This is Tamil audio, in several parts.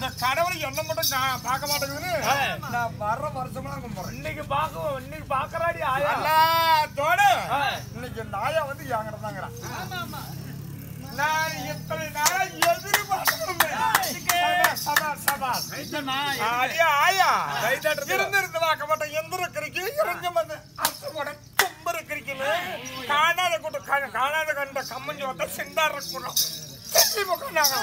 இந்த கடவுள் என்ன மட்டும் நான் பார்க்க மாட்டேங்குதுன்னு நான் வர்ற வருஷமெல்லாம் கும்பிடுறேன் இன்னைக்கு பாக்க இன்னைக்கு பாக்குறாடி ஆயா எல்லாத்தோட ஆ. இன்னைக்கு நாயா வந்து என்கிட்ட தாங்கிறான் நான் இத்தனை நாளா எதிர்பார்க்கிறேன் சபாஸ் சபாஸ் ஆயா ஆயா இருந்திருந்து பார்க்க மாட்டேன் எந்திர கிரிக்கு இறங்க வந்து அசுமட கும்பர கிரிக்கல காணாத கூட்ட காணாத கண்ட கம்மஞ்சி வந்த சிந்தார கூட்டம் தெல்லி முக்கண்டாங்க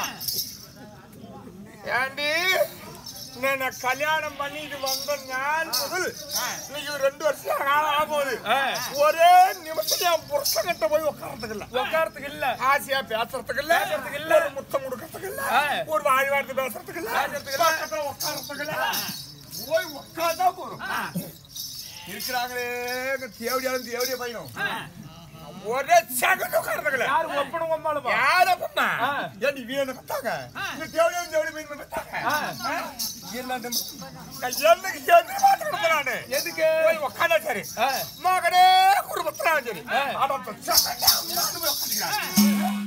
ஏண்டி நான் கல்யாணம் பண்ணிட்டு வந்த நாள் முதல் இன்னைக்கு ஒரு ரெண்டு வருஷம் காலம் ஆக போகுது ஒரே நிமிஷம் என் புருஷன்கிட்ட போய் உட்காரத்துக்கு இல்ல உட்காரத்துக்கு இல்ல ஆசையா பேசுறதுக்கு இல்ல பேசுறதுக்கு இல்ல. ஒரு முத்தம் கொடுக்கறதுக்கு இல்ல ஆ. ஒரு வாய் வார்த்தை பேசுறதுக்கு இல்ல பேசுறதுக்கு இல்ல. பக்கத்துல உட்காரத்துக்கு இல்ல போய் உட்கார்ந்தா போதும் இருக்கிறாங்களே இங்க தேவடியாலும் தேவடிய பையனும் ஒரே செகண்ட் உட்காரத்துக்கு இல்ல யாரு ஒப்பனும் ஒம்மாளுமா யார பண்ணா ஆ. ஏன் வீண பத்தாங்க இந்த தேவடியாலும் தேவடி பையன் பத்தாங்க ஆ. என்னன்னு என்னக்கு சேர்ந்து மாட்டேன் நானு எதுக்கு போய் உட்காந்தா சரி ஆ. மகனே குடும்பத்துல சரி ஆ. அட செகண்ட் போய் உட்காந்துக்கிறான்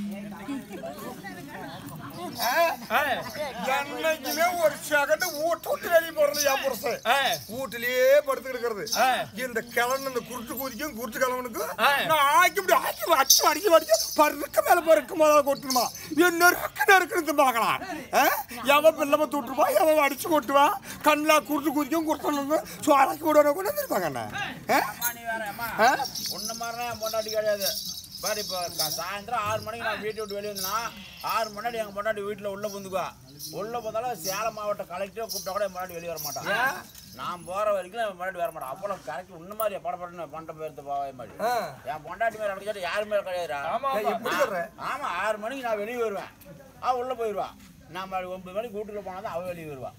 ஆ. என்னைக்குமே ஒரு செகண்ட் வீட்டு விட்டு வெளியே போறது என் புருஷன் ஆ. வீட்டிலேயே படுத்து இருக்கிறது ஆ. இந்த கிழங்கு இந்த குருட்டு கூதிக்கும் குருட்டு கிழவனுக்கும் ஆ. நான் ஆக்கி இப்படி ஆக்கி அடிச்சு அடிக்க அடிக்க பருக்கு மேல பருக்கு மேல கொட்டுமா என்ன இருக்கு நறுக்குன்னு பார்க்கலாம் ஆ? எவன் பிள்ளை தூட்டுருவா எவன் அடிச்சு கொட்டுவான் கண்ணா குருட்டு கூதிக்கும் குருட்டு சுவாராக்கி விடணும் கூட இருப்பாங்க என்ன ஆ? நீ வேற அம்மா ஆ? உன்ன மாதிரிலாம் என் பொண்டாட்டி கிடையாது பாரு இப்போ க- சாயந்தரம் ஆறு மணிக்கு நான் வீட்டை விட்டு வெளியே வந்தேன்னா ஆறு மணி எங்கள் பொண்டாட்டி வீட்டில் உள்ளே புந்துக்குவா உள்ளே போந்தாலும் சேலம் மாவட்ட கலெக்டரே கூப்பிட்டா கூட என் பொண்டாட்டி வெளியே வர மாட்டான் நான் போகிற வரைக்கும் என் பொண்டாட்டி வர மாட்டான் அவ்வளோ கரெக்ட் உன்ன மாதிரி படப்படன்னு பண்ட போயிருந்த போவே மாதிரி ஆ. என் பொண்டாட்டி மேலே அடிச்சாட்டு யாரு மேலே கிடையாதுடா ஆமா, ஏய், எப்படி சொல்ற? ஆமா ஆறு மணிக்கு நான் வெளியே வருவேன் அவ உள்ள போயிடுவா நான் மறுபடியும் ஒன்பது மணிக்கு வீட்டுக்குள்ள போனா தான் அவ வெளியே வருவா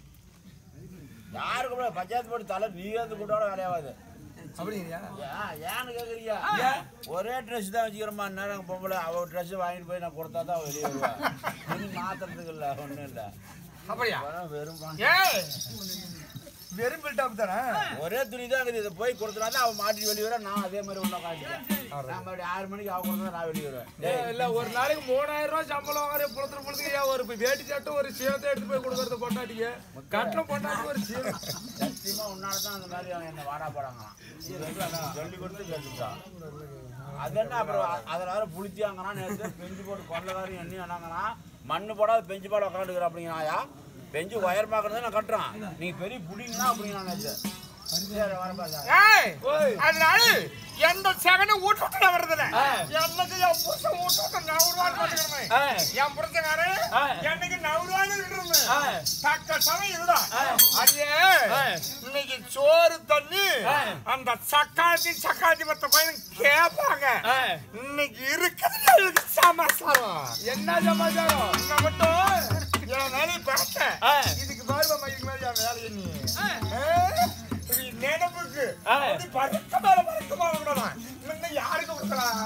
யாருக்கு கூட பஞ்சாயத்து போட்டு தலை நீ வந்து கூட்டோட வேலையாகாது அப்படிங்கிறியா ஏன், ஏன்னு கேக்குறியா ஒரே ட்ரெஸ் தான் வச்சுக்கிறோமா நேரம் பொம்பளை அவ ட்ரெஸ் வாங்கிட்டு போய் நான் கொடுத்தா தான் அவ வெளியே வருவா துணி மாத்துறதுக்கு இல்ல ஒண்ணும் இல்ல அப்படியா வெறும் வெறும் பணம். ஏய் வெறும் பில்டாப் தானே ஒரே துணி தான் இருக்குது இதை போய் கொடுத்தனா தான் அவன் மாட்டிட்டு வெளியே வர நான் அதே மாதிரி உள்ள காட்டிட்டேன் நான் மறுபடியும் ஆறு மணிக்கு அவ கொடுத்தா நான் வெளியே வருவேன் ஏய், இல்ல ஒரு நாளைக்கு மூணாயிரம் ரூபாய் சம்பளம் வாங்குற புலத்துல புலத்துக்கு ஒரு வேட்டி சட்டை ஒரு சீலத்தை எடுத்து போய் கொடுக்கறது பொண்டாட்டிக்கு கட்டின பொண்டாட்டி ஒரு சீலை சத்தியமா உன்னால தான் அந்த மாதிரி அவன் என்ன வாடா போடாங்களாம் சொல்லி கொடுத்து கேட்டுட்டான் அது என்ன அப்புறம் அ- அதில் வேற புளிச்சாங்கன்னா நேற்று பெஞ்சு போட்டு கொள்ள வேறு எண்ணி வேணாங்கன்னா மண்ணு போடாத பெஞ்சு போட உட்காந்துக்கிற அப்படிங்கிறாயா பெஞ்சு உயரமாக்குறத நான் கட்டுறான் நீங்க பெரிய புடிங்கன்னா அப்படிங்க நேற்று சரி வர பாரு ஏய் ஓய். அதனால எந்த செகண்ட் வீட்டு விட்டு நான் வர்றதில்ல ஆ. என்னைக்கு என் புருஷன் வீட்டு விட்டு நவுருவான்னு பாத்துக்கிறேன் ஆ. என் புருஷங்காரு ஆ. என்னைக்கு நவுருவான்னு இருந்தேன் ஆ. தக்க சமயம் இதுதான் ஆ. அடியே ஆ. இன்னைக்கு சோறு தண்ணி ஆ. அந்த சக்காத்தி சக்காத்தி மத்த பையன் கேட்பாங்க ஆ. இன்னைக்கு இருக்குது எனக்கு சமாசாரம் என்ன சமாச்சாரம் நான் மட்டும் என் வேலையை பார்த்தேன் ஆ. இதுக்கு பாருமா இதுக்கு மேல என் வேலையை நீ ஆ? இது நினைப்புக்கு ஆ. அப்படி பறக்க மேல பறக்க மேல விடலாம் முன்ன யாருக்கு கொடுக்கலாம்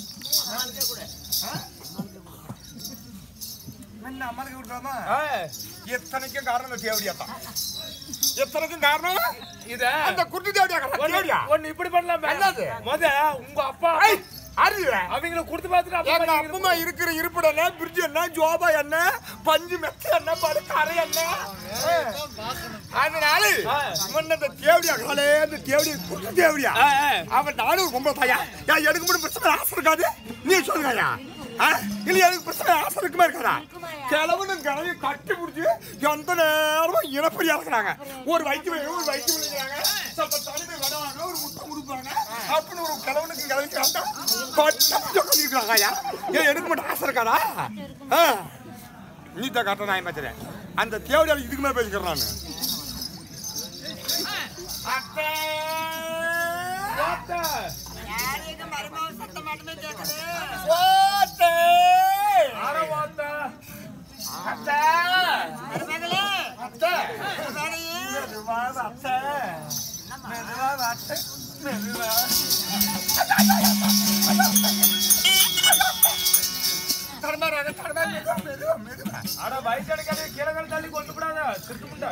முன்ன அம்மாவுக்கு விட்டுறாமா ஆ, எத்தனைக்கும் காரணம் இந்த தேவடியா தான் எத்தனைக்கும் காரணம் இத அந்த குட்டி தேவடியா ஒண்ணு தேவடியா ஒண்ணு இப்படி பண்ணலாமே என்னது? முத உங்க அப்பா ஐய், அறிவு அவங்கள கொடுத்து பார்த்துட்டு அப்பா எங்க நீங்க அப்பமா இருக்கிற இருப்பிடம் என்ன பிரிட்ஜ் என்ன ஜோபா என்ன பஞ்சு மெத்த என்ன படுக்கறை என்ன அதனால ஆ. முன்ன இந்த தேவடியா காலே இந்த தேவடியா குட்டி தேவடியா ஆ, ஆ. அவன் நானும் ரொம்ப தாயா யா எனக்கு மட்டும் பிரச்சனை ஆசை இருக்காது நீ சொல்லுங்கய்யா ஆ? இல்ல எனக்கு பிரச்சனை ஆசை இருக்குமே இருக்காதா கிழவனும் கிழவி கட்டி பிடிச்சி எந்த நேரமும் இனப்படியா இருக்கிறாங்க ஒரு வயிற்று வலி, ஒரு வயிற்று விழுங்கிறாங்க ಸ್ವಲ್ಪ தனிமை வடவாங்க ஒரு முத்தம் கொடுப்பாங்க அப்படின்னு ஒரு கிழவனுக்கு கிழவி கேட்டா கட்டி உட்காந்துருக்காங்க ஐயா ஏன் எனக்கு மட்டும் ஆசை இருக்காதா ஆ. நீ தான் கட்ட நான் மாத்திரேன் அந்த தேவடியால இதுக்கு மேல பேசிக்கிறேன் நான் அத்தை பார்த்தா. ஓட்டே அட பார்த்தா. அத்தை அத்தை மெதுவாக அத்தை மெதுவாக அத்தை மெதுவா தடுமாறாங்க தடுமாறு மெதுவா மெதுவா மெதுவா அட வயசு எடுக்காத கீழே கீழே தள்ளி கொண்டு விடாத திருட்டு முண்டை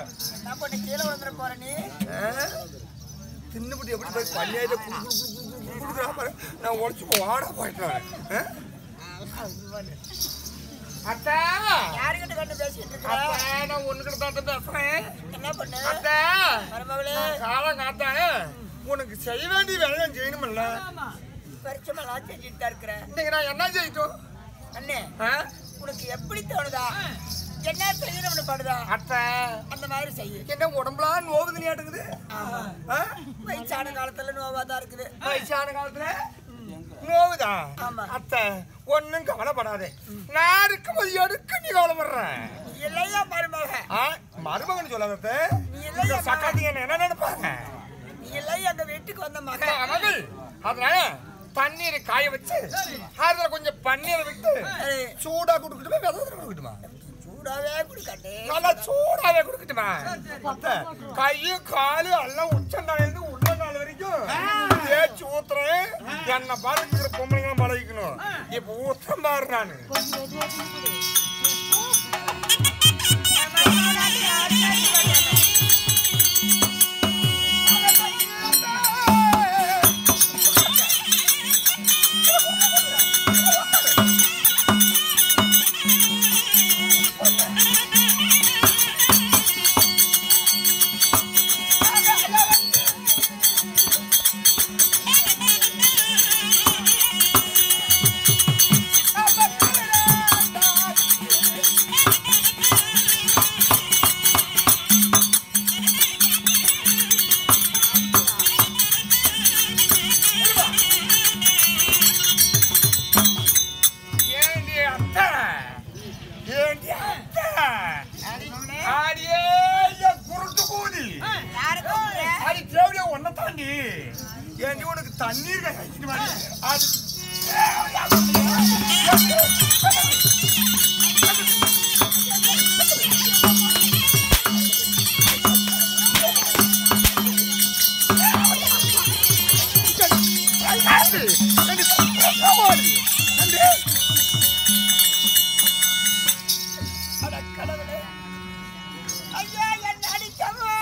தின்னுபட்டு எப்படி போய் பள்ளியாயிட்ட குடு குடு குடு குடு குடு குடுக்குறா பாரு நான் உடச்சு வாட போயிட்டேன் அத்தை யாருக்கிட்ட கண்டு பேசிட்டு இருக்கிற அத்தை நான் ஒண்ணுகிட்ட தான் பேசுறேன் என்ன பண்ணு அத்தை மருமகளே காலம் காத்தாங்க உனக்கு செய்ய வேண்டிய வேலையை செய்யணுமில்ல பரிச்சமெல்லாம் செஞ்சுட்டு தான் இருக்கிறேன் இன்னைக்கு நான் என்ன செய்யட்டும் அண்ணே ஆ? உனக்கு எப்படி தோணுதா என்ன செய்யணும்னு படுதா அத்தை அந்த மாதிரி செய்யு என்ன உடம்புலாம் நோவு நிலையாட்டுக்குது ஆ? வயசான காலத்துல நோவா தான் இருக்குது வயசான காலத்துல நோவுதா ஆமா. அத்தை ஒண்ணும் கவலைப்படாதே நான் இருக்கும்போது எதுக்கு நீ கவலைப்படுறேன் நீ இல்லையா மருமக ஆ, மருமகன் சொல்லாத அத்தை. நீ இல்லையா இந்த சக்காத்திங்க என்ன என்ன நினைப்பாங்க நீ இல்லையா எங்க வீட்டுக்கு வந்த மக மகள் அதனால தண்ணீரை காய வச்சு அதுல கொஞ்சம் பன்னீரை விட்டு சரி, சூடா குடுக்கட்டுமா வெதை குடுக்கட்டுமா சூடாவே குடுக்கட்டே நல்லா சூடாவே குடுக்கட்டுமா அத்தை, கையும் காலு எல்லாம் உச்சந்தாலேருந்து உள்ள நாள் வரைக்கும் தேய்ச்சி ஊத்துறேன் என்ன பாருங்கிற பொம்பளைங்க பழகிக்கணும் இப்ப ஊத்தம் பாரு நானு ஏண்டி அத்தை ஏண்டி அத்தை ஆடியே என் குருட்டு கூதி அது தேவையா ஒன்ன தாண்டி ஏண்டி உனக்கு தண்ணீர் கழிச்சிட்டு மாதிரி அது ஐயா என்ன அடிக்கவா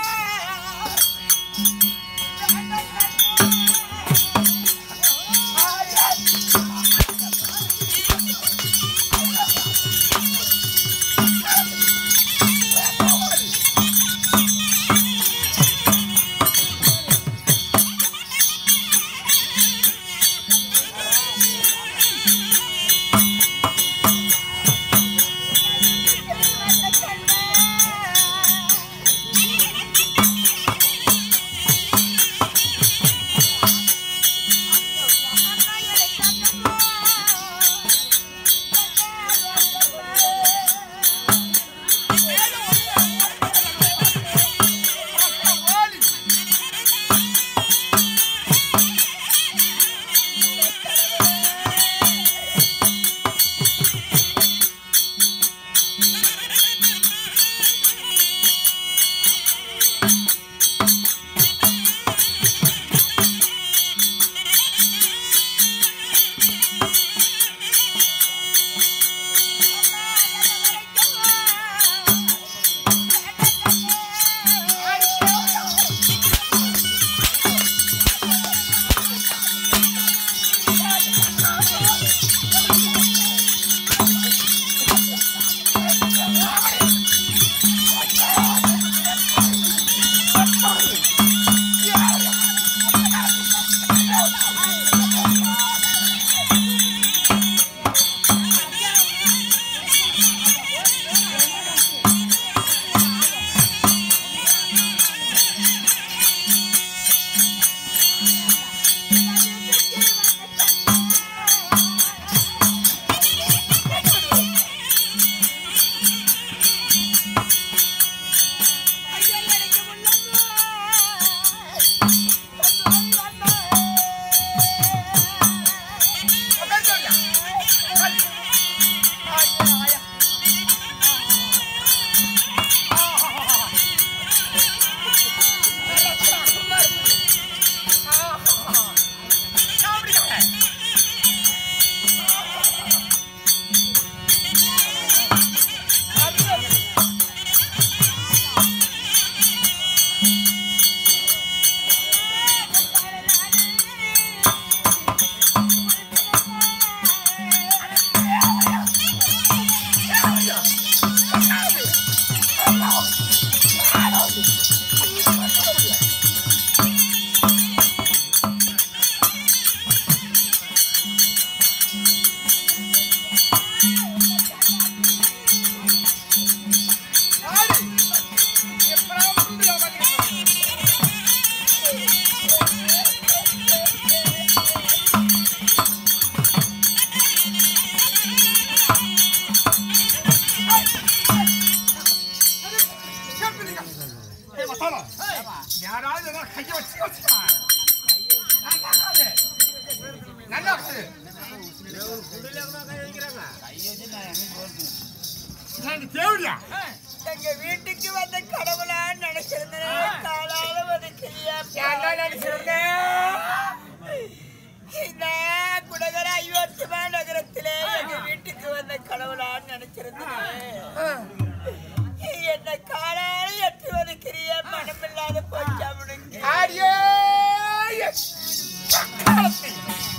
கண்ணு ஆமா. யாராவது ஏதாவது கையை வச்சு வச்சுக்கா. நான் கேட்காது. நல்லா இருக்குது. எனக்கு தேவையா எங்க வீட்டுக்கு வந்த கடவுளா நினைச்சிருந்தேன் காலால ஒதுக்கலையா என்ன நினைச்சிருந்தேன் இந்த குடகர அயோத்தியமா நகரத்திலே எங்க வீட்டுக்கு வந்த கடவுளான்னு நினைச்சிருந்தேன் என்ன காலால எட்டி ஒதுக்கிறிய மனமில்லாத போச்சா முடிங்க ஆடியே சக்காலத்தி.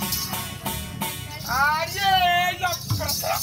ஆடியே பிரசரம்.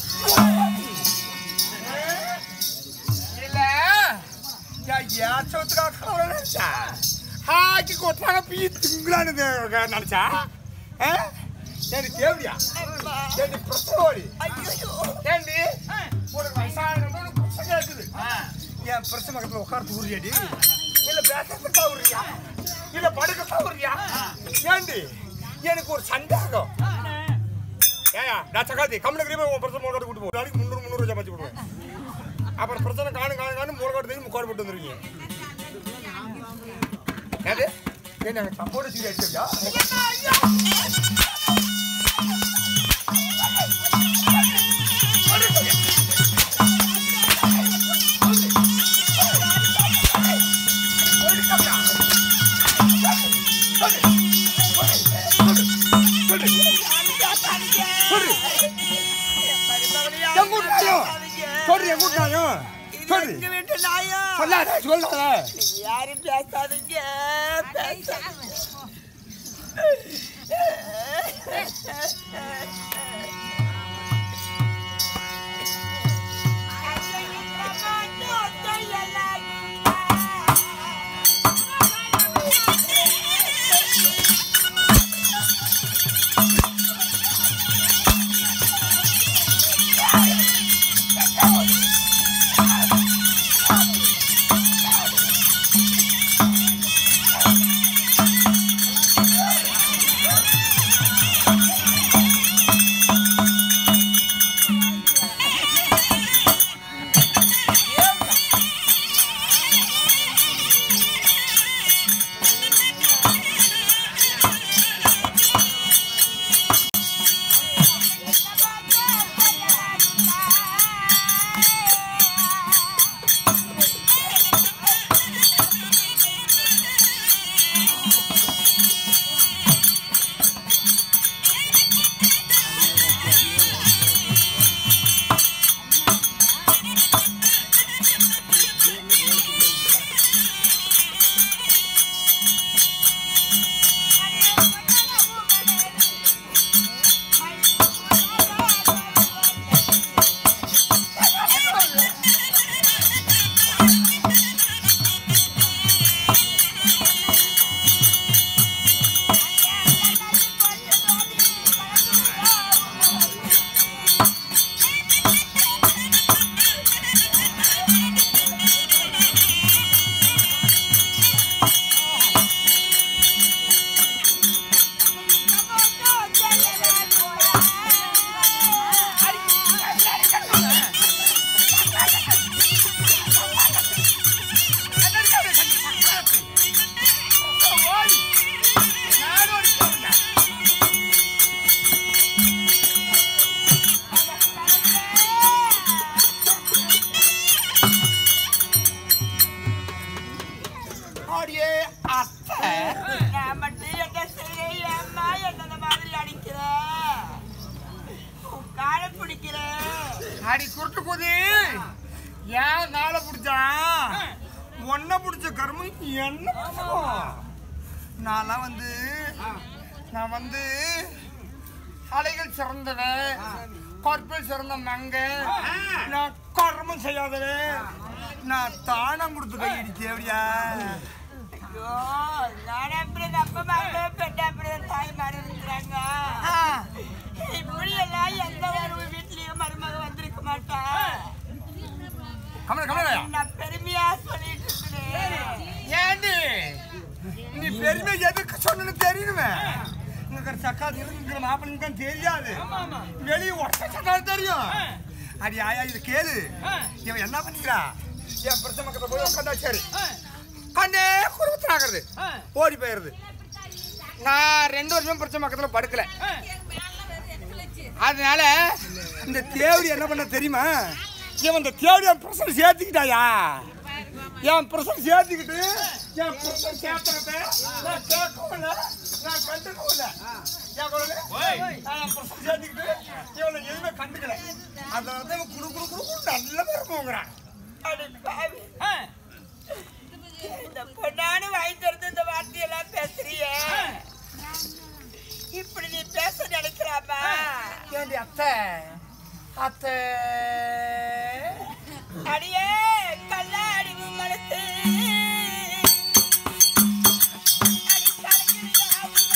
இல்ல யா ஏச்சத்துக்காக கடவுளை நினைச்சா ஹாக்கி கொட்டாங்க பீ திங்களான்னு நினைச்சா ஆ? எனக்கு தேவையா எனக்கு பிரச்சனை ஓடி ஐயோ ஏண்டி உனக்கு வயசானவங்க உனக்கு பிரச்சனை இருக்குது என் பிரச்சனை பக்கத்துல உட்கார்ந்து உரியாடி இல்ல பேசுறதுக்கா உரியா இல்ல படுக்கத்தா உரியா ஏண்டி எனக்கு ஒரு சந்தேகம் ஏயா நான் சக்காத்தி கம்மல கிரீம உன் பிரச்சனை மூணு கூட்டு போ நாளைக்கு முந்நூறு முந்நூறு சமைச்சு போடுவேன் அப்புறம் பிரச்சனை காணு காணு காணு மூணு காட்டு தெரியும் முக்காடு போட்டு வந்துருக்கீங்க ஏது ஏன் நாங்கள் சப்போர்ட் சீரி அடிச்சிருக்கா சொல்லு என் கூட்டாயும் சொல்லு எங்க வீட்டு நாயா சொல்லாத சொல்லாத யாரும் பேசாதீங்க பேசாதீங்க அடியே அத்தை நான் மட்டும் என்ன செய்றேன் ஏம்மா என்னத மாதிரி அடிக்கிற உன் காலை பிடிக்கிற அடி குருட்டு போது ஏன் நாளை பிடிச்சான் ஒன்ன பிடிச்ச கருமம் என்ன பிடிச்சோம் நான்லாம் வந்து நான் வந்து அலைகள் சிறந்தவன் கற்பில் சிறந்த மங்க நான் கர்மம் செய்யாதவன் நான் தானம் கொடுத்து கை அடிக்க அப்படியா ஐயோ நான் அப்படி அப்பா மாதிரி பெட்ட அப்படி தாய் மாதிரி இருக்கிறாங்க இப்படி எல்லாம் எந்த ஒரு வீட்லயும் மருமக வந்திருக்க மாட்டா கமல கமலையா நான் பெருமையா சொல்லிட்டு இருக்கிறேன் ஏண்டி நீ பெருமை எதுக்கு சொன்னு தெரியணுமே இங்க சக்காத்து இருக்கிற மாப்பிள்ளைங்க தான் தெரியாது வெளியே ஒட்ட சக்காத்து தெரியும் அடி ஆயா இது கேளு இவன் என்ன பண்ணிக்கிறா என் பிரச்சனை பக்கத்துல போய் உட்காந்தா சரி கண்ணே குடும்பத்தாகிறது ஓடி போயிருது நான் ரெண்டு வருஷம் பிரச்சனை பக்கத்தில் படுக்கல அதனால இந்த தேவடி என்ன பண்ண தெரியுமா இவன் இந்த தேவடி என் பிரசனை சேர்த்துக்கிட்டாயா என் பிரசனை சேர்த்துக்கிட்டு என் பிரசனை சேர்த்துக்கிட்டு நான் கேட்கவும் இல்லை நான் கண்டுக்கவும் இல்லை என் குரலு, நான் என் பிரசனை சேர்த்துக்கிட்டு இவனை எதுவுமே கண்டுக்கல அதனால தான் இவன் குடு குடு குடு குடு நல்ல பேர் போங்கிறான் அடி பாவி. இந்த பொண்ணானு வாங்கி தருந்து இந்த வார்த்தையெல்லாம் பேசுறியே இப்படி நீ பேச நினைக்கிறாமா ஏண்டி அத்தை அத்தை அடியே கல்லாடி உன் மனசு அடி கலக்குறியா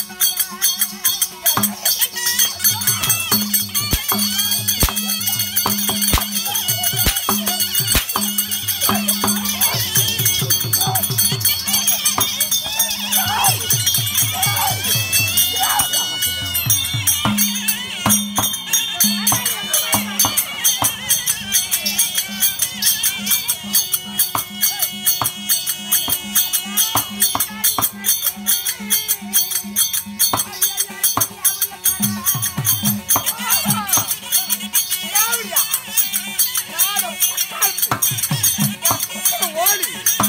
ஓடி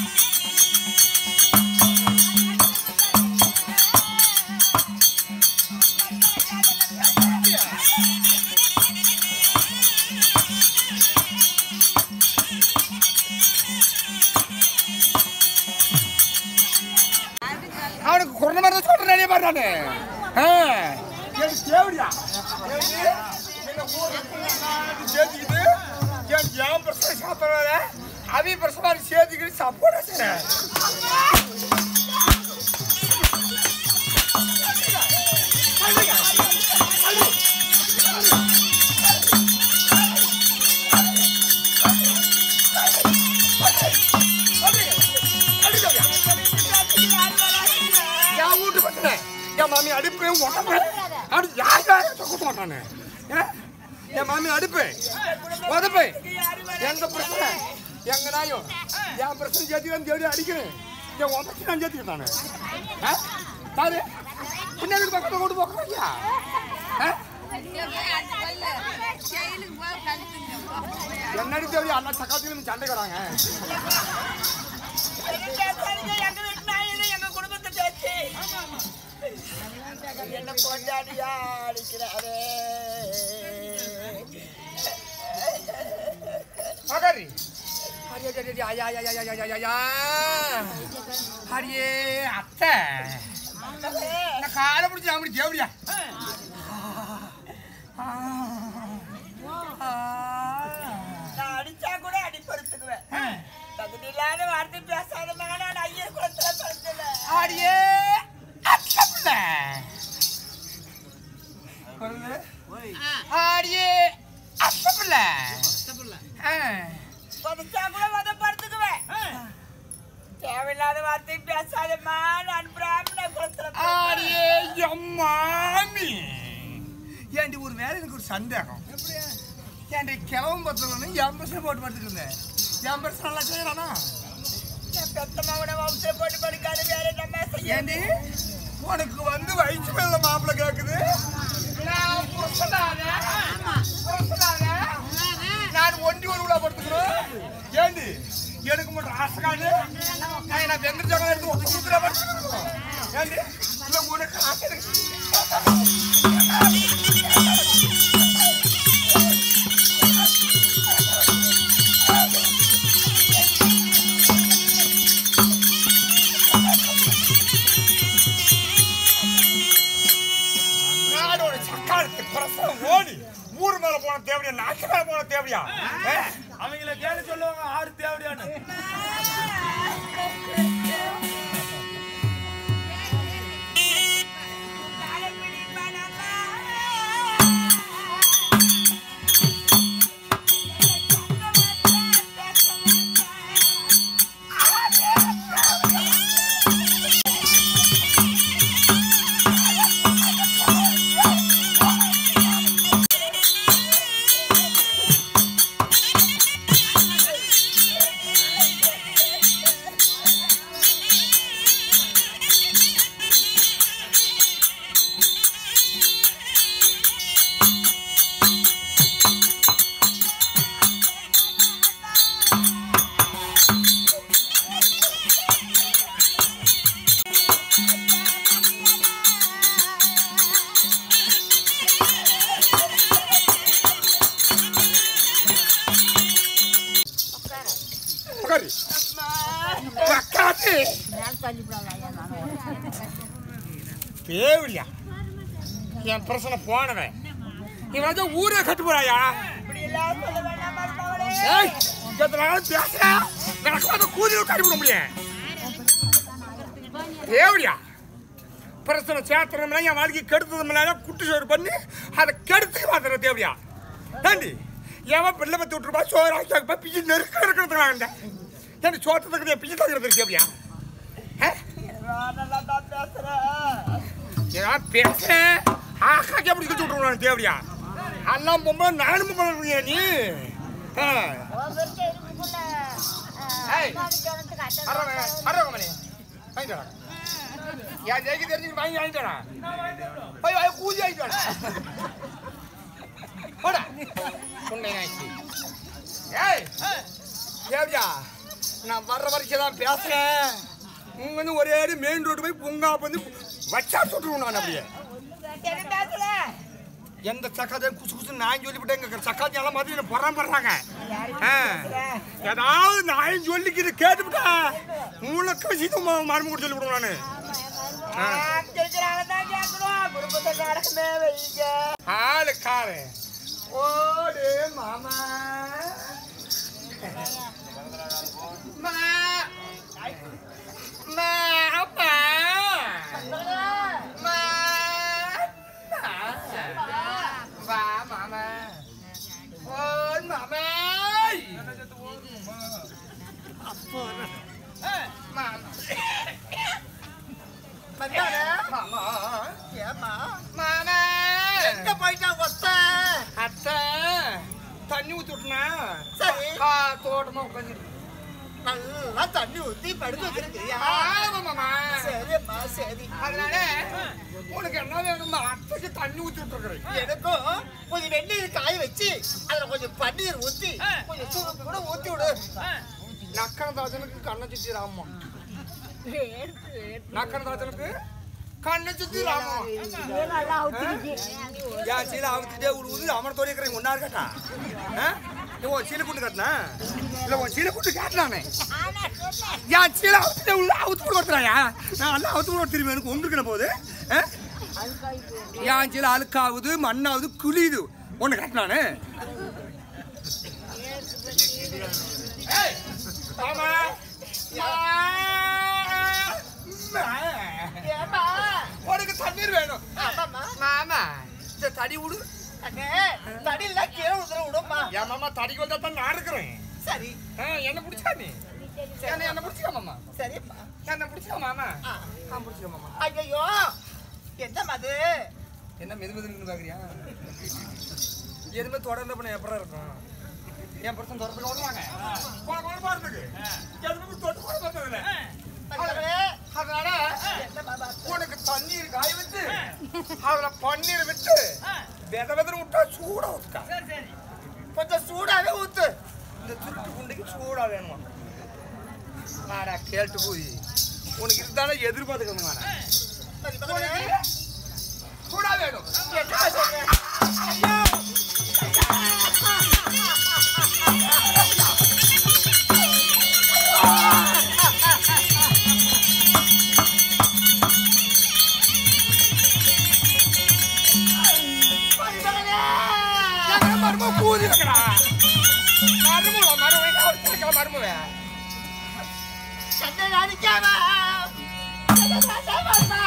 அவனுக்கு குறைந்த மாதிரி தான் சொல்றேன் நிறைய பாரு நானு ஆ, எனக்கு தேவடியா எனக்கு எங்க ஊர்ல இருக்கிற எல்லாரும் சேர்த்துக்கிட்டு என் என் பிரச்சனை சாப்பிட்றத அவி பிரச்சனை சேர்த்துக்கிட்டு சப்போர்ட் செய்றேன் என் வீட்டு பிரச்சனை என் மாமி அடுப்பு உடம்பு அப்படி யார் யாரும் குத்த மாட்டானு ஏ? என் மாமி அடுப்பு உதப்பு எங்க பிரச்சனை எங்க நாயும் என் பிரச்சனை சேர்த்துக்கலாம் தேடி அடிக்கிறேன் என் உதச்சி நான் சேர்த்துக்கிட்டானு பாரு பின்னாடி பக்கத்தில் கொண்டு போக்கலையா என்னடி தேடி அண்ணா சக்காத்திலும் சண்டைக்கிறாங்க பேசாதீங்க, எங்க வீட்டு நாய் இது, எங்க குடும்பத்தை பேச்சு. என்ன கொண்டாடியா அடிக்கிறாரே மகரி அடியே அடியே, அடியே, ஐயா ஐயா ஐயா ஐயா ஐயா ஐயா அடியே அத்தை நான் காலை பிடிச்சி அப்படி தேவடியா நான் அடிச்சா கூட அடிப்பறுத்துக்குவேன் தகுதி இல்லாத வார்த்தை பேசாத மகன் நான் ஐயர் குளத்துல பிறந்தல அடியே அத்தப்பிள்ள அடியே அத்தப்பிள்ள படிச்சா கூட வத படுத்துக்குவேன் தேவையில்லாத வார்த்தை பேசாதம்மா நான் பிராமண குளத்துல பிறந்தவன். அடியே எம்மாமி ஏண்டி ஒரு வேலை எனக்கு ஒரு சந்தேகம் ஏண்டி கிளவும் பத்தலன்னு என் பர்சன் போட்டு படுத்துட்டு இருந்தேன் என் பர்சன் நல்லா செய்யறானா என் பெத்த மகனை வம்ச போட்டு படிக்காத வேற என்ன செய்ய ஏண்டி உனக்கு வந்து வயசு மேல மாப்பிள்ள கேக்குது நான் புருஷனானே, புருஷனானே, நான் ஒண்டி ஒரு விழா படுத்துக்கிறோம் ஏண்டி எனக்கு மட்டும் ஆசைக்காது நான் என்ன வெங்கட் ஜகம் எடுத்து ஒத்து கொடுத்துட படுத்துக்கிறோம் ஏண்டி இல்ல உனக்கு ஆசை இருக்கு நாடோட சக்காலத்து பிரசவம் ஓடி ஊர் மேல போன தேவையா நாக்கு மேல போன தேவையா அவங்கள கேள்வி சொல்லுவாங்க ஆறு தேவடியான்னு ஆ உட்காரு உட்காரு பேவில்லையா என் பிரச்சனை போனவன் இவன் வந்து ஊரே கட்டு போறாயா இப்படி எல்லாம் சொல்ல வேண்டாம் மருமகளே ஏய் எத்தனை நாள் பேசுற எனக்கு வந்து கூலி கட்டி விட முடியும் தேவடியா பிரச்சனை சேர்த்துறதுல என் வாழ்க்கை கெடுத்ததுனால குட்டு சோறு பண்ணி அதை கெடுத்து மாத்திர தேவடியா ஏண்டி எவன் பிள்ளை பத்து விட்டுருப்பா சோறு ஆக்கி வைப்பா பிச்சு நெருக்க இருக்கிறதுக்கு வாங்க ஏன் சோட்டத்துக்கு பிச்சு தங்குறது தேவடியா நல்லா தான் பேசுறேன் ஏன் பேசுறேன் ஆக்காக்கி அப்படி கட்டி விட்டுருவான் தேவடியா எல்லாம் பொம்பளை நானும் பொம்பளை இருக்கியா நீ ஆ ஏய் அரவங்க அரவங்க மணி வாங்கிட்டு வரேன் என் ஜெயிக்கு தெரிஞ்சு வாங்கி வாங்கிட்டு வரேன் போய் வாங்கி கூலி வாங்கிட்டு வரேன் போடா உன்னை நாய்ச்சி ஏய் ஏவியா நான் வர்ற வரைக்கும் தான் பேசுறேன் உங்க வந்து ஒரே மெயின் ரோடு போய் பொங்கா வந்து வச்சா சுட்டுருவோம் நான் அப்படியே என்ன பேசுற எந்த சக்காத்தையும் குசு குசு நான் சொல்லிவிட்டேங்க சக்காத்தி எல்லாம் மாதிரி என்ன பொறாமப்படுறாங்க ஆ. ஏதாவது நான் சொல்லிக்கிட்டு கேட்டுவிட்டா உங்களுக்கு விஷயத்தும் மரும கூட சொல்லி விடுவேன் நான் நான் கேட்கிறாங்க தான் கேட்கணும் குடும்பத்தை நடக்குமே வைங்க ஆளு காரு ஓடு மாமா மா மாமா மா வா மாமா ஓடு மாமா மாமா மாமா ஏமா மாமா எங்க போயிட்டா ஒத்த அத்தை தண்ணி ஊத்தி விட்டுனா சரி. கா தோட்டமா உட்காந்து நல்லா தண்ணி ஊத்தி படுத்து வச்சிருக்கியா மாமா சரிம்மா சரி அதனால உனக்கு என்ன வேணுமா அத்தைக்கு தண்ணி ஊத்தி விட்டுருக்குறேன் எனக்கும் கொஞ்சம் வெந்நீர் காய வச்சு அதுல கொஞ்சம் பன்னீர் ஊத்தி கொஞ்சம் சூப்பு கூட ஊத்தி விடு நக்கனதாசனுக்கு கண்ணை சுத்தி ராமா நக்கனதாசனுக்கு கண்ணை சுத்தி ராமா ஏன் சீலை அவுத்துட்டே விடுவது அவனை தோறிக்கிறேன் ஒன்னா இருக்கட்டா நீ உன் சீலை குண்டு கட்டினா இல்ல உன் சீலை குண்டு காட்டினானே ஏன் சீலை அவுத்துட்டே உள்ள அவுத்து போட்டு கொடுத்துறாயா நான் எல்லாம் அவுத்து போட்டு திரும்பி எனக்கு ஒன்று போகுது ஆ? ஏன் சீலை அழுக்காகுது மண்ணாகுது குளியுது ஒன்று கட்டினானே ஆமா ஏமா உனக்கு தண்ணீர் வேணும் ஆமாம்மா மாமா இந்த தடி விடு அண்ணே தடியில கீழே உதிர விடுமா என் மாமா தடிக்கு வந்தா தான் நான் இருக்கிறேன் சரி ஆ, என்ன பிடிச்சா நீ என்ன என்ன பிடிச்சிக்க மாமா சரிப்பா என்ன பிடிச்சிக்க மாமா ஆ. நான் பிடிச்சிக்க மாமா ஐயோ என்ன மது என்ன மெது மெதுன்னு பாக்குறியா எதுவுமே தொடர்ந்து பண்ண எப்படா இருக்கும் என் பர்சன் தொடர்ந்து ஓடுறாங்க போன போன பாருங்க எதுவுமே தொட்டு கூட பார்த்ததில்ல மருமகளே, அதனால என்ன மாமா உனக்கு தண்ணீர் காய வச்சு அதுல பன்னீர் விட்டு வித விதன்னு விட்டா சூடா ஊத்துக்கா கொஞ்சம் சூடாவே ஊத்து இந்த திருட்டு குண்டைக்கு சூடா வேணுமா நாடா கேட்டு போய் உனக்கு இருந்தாலும் எதிர்பார்த்துக்கணும் நாடா மருமகளே, சூடா வேணும் என்ன சொல்ற? மருமகளே, எங்க மருமக கூதி வைக்கிறா மருமக மருமக என்ன வச்சிருக்கா மருமக என்னை அடிக்காம, என்னை அடிக்காம.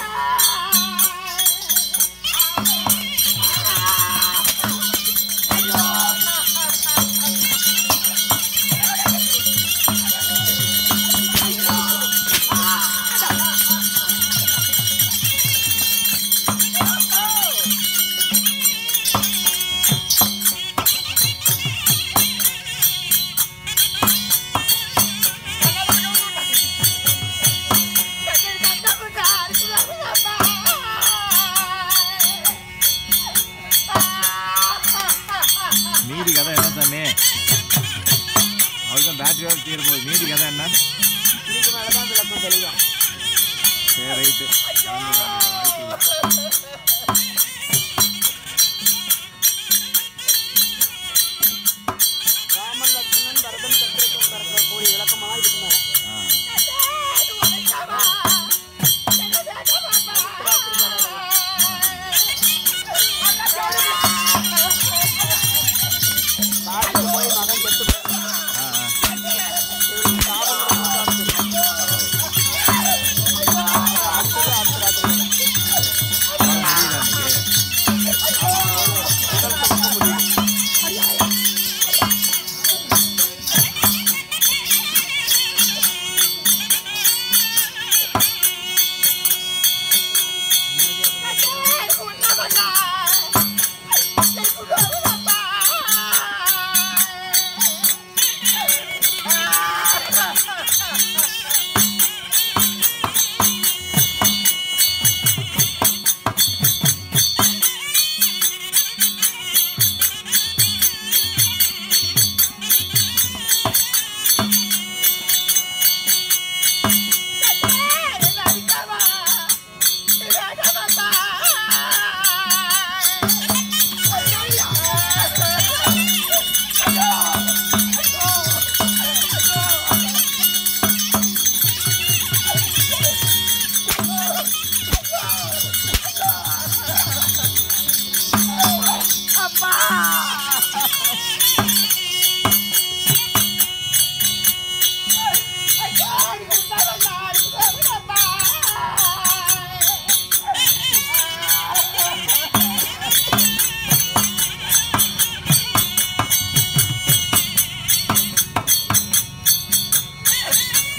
மீதி கதை என்ன சாமி அவளுக்கு பேட்டரியோட தீர போகுது மீதி கதை என்ன சரி ரைட்டு ராமன் லட்சுமணன் பரதன் சத்திரகம் பிறந்த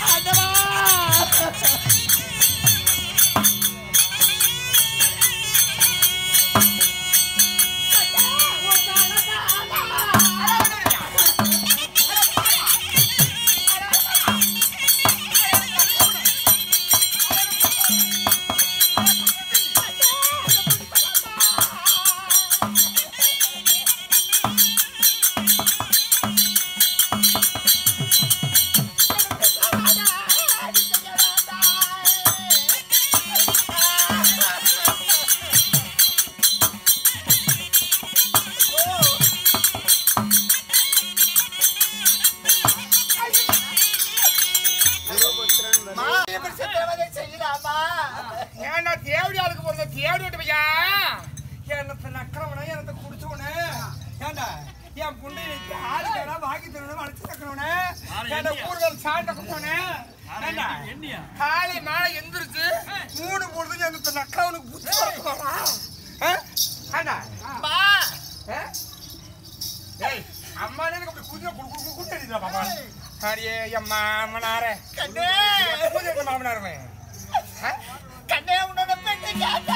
ஏன்டா தேவடி ஆளுக்கு போறது தேவடி விட்டு பையா என்னத்த நக்கிறவனே என்னத்த குடிச்சவனே ஏன்டா என் புண்டைக்கு ஆளுக்கு ஏதாவது வாங்கி தரணும் அழைச்சு நக்கிறவனே ஏன்டா ஊர்கள் சாண்ட குப்பனே ஏன்டா காலை மேல எந்திரிச்சு மூணு பொழுது என்னத்த நக்கிறவனுக்கு புத்தி வரக்கூடாதா ஏன்டா ஆ? ஏய் அம்மா எனக்கு அப்படி குதிரை குடு குடு குடு அடிக்கிறா பாப்பா அடியே என் மாமனாரே கண்ணே. குதிரை மாமனாருமே ஆ? கண்ணே உன்னோட பெண்ணை கேட்டா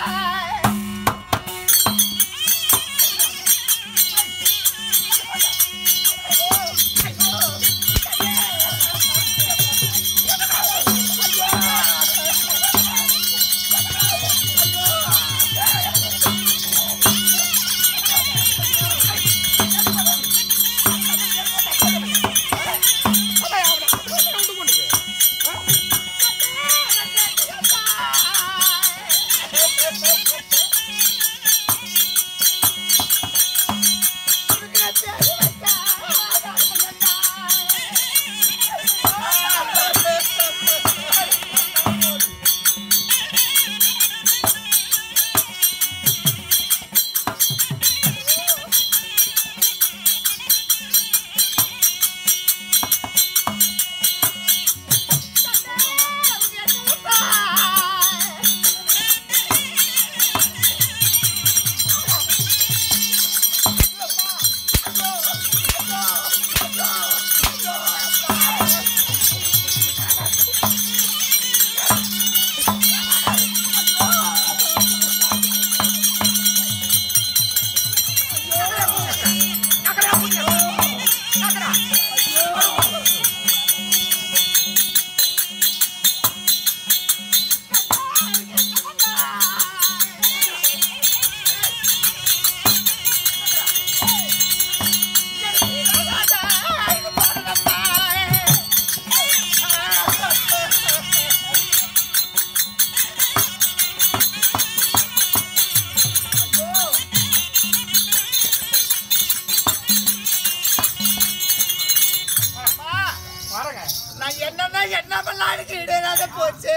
பாருங்க நான் என்னன்னா என்ன பண்ணலாம் எனக்கு இடையிலாத போச்சு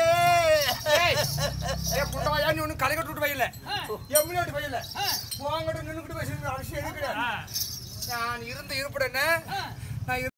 ஏய் ஏய் புட்டவாயா நீ ஒன்றும் களைகட்டு விட்டு வையில எம்முனி விட்டு வையில போங்கட்டு நின்றுக்கிட்டு பேசுறது அவசியம் எதுக்கு நான் இருந்த இருப்பிட என்ன நான்